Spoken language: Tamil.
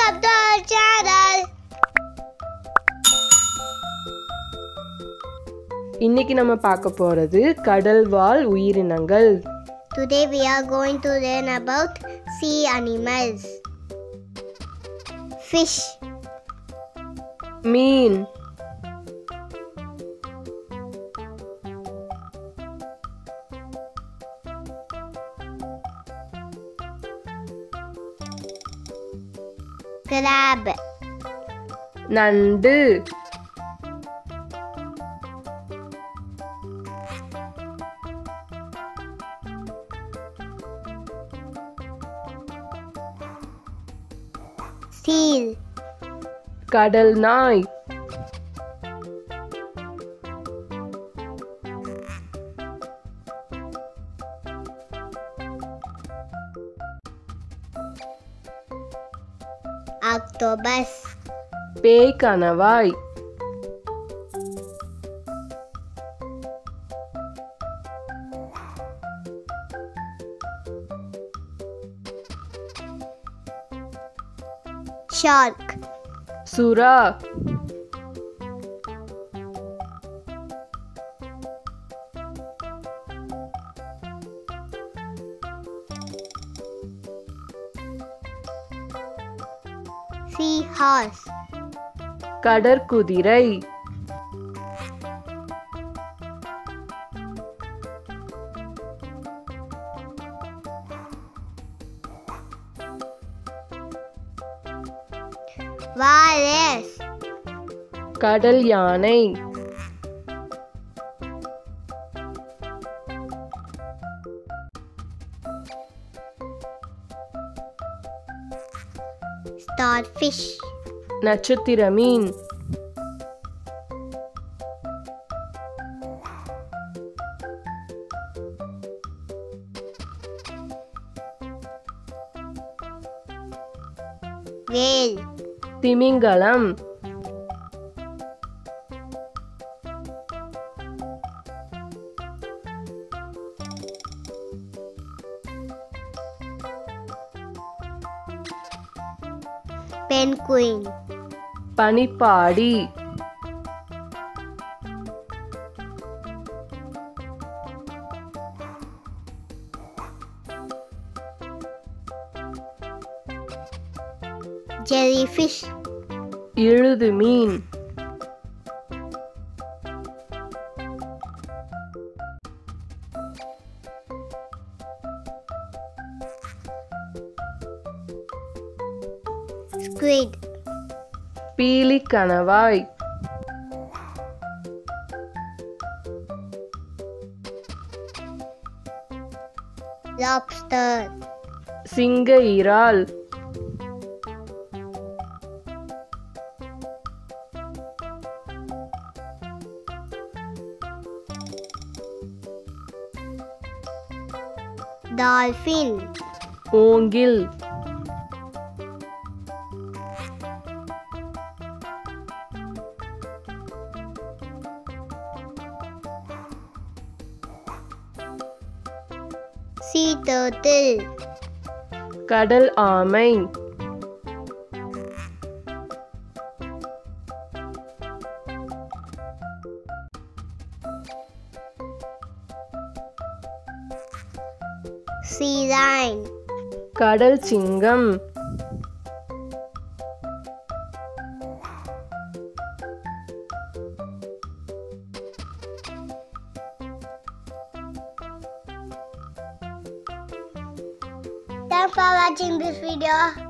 subscribe to our channel. இன்னைக்கு நம்ம பார்க்க போறது கடல் வாழ் உயிரினங்கள் Today we are going to learn about sea animals. Fish, mean crab, நண்டு seal, கடல் நாய் octopus, பேய் கணவாய் shark, சுறா seahorse, கடற்குதிரை walrus, கடல் யானை starfish, நட்சத்திர மீன் whale, திமிங்கலம் penguin, பனிப்பாடி jellyfish, இழுது மீன் squid, பீலி கணவாய் lobster, சிங்க இறால் dolphin, ஓங்கில் sea turtle, கடல் ஆமை sea lion, கடல் சிங்கம் Thanks for watching this video.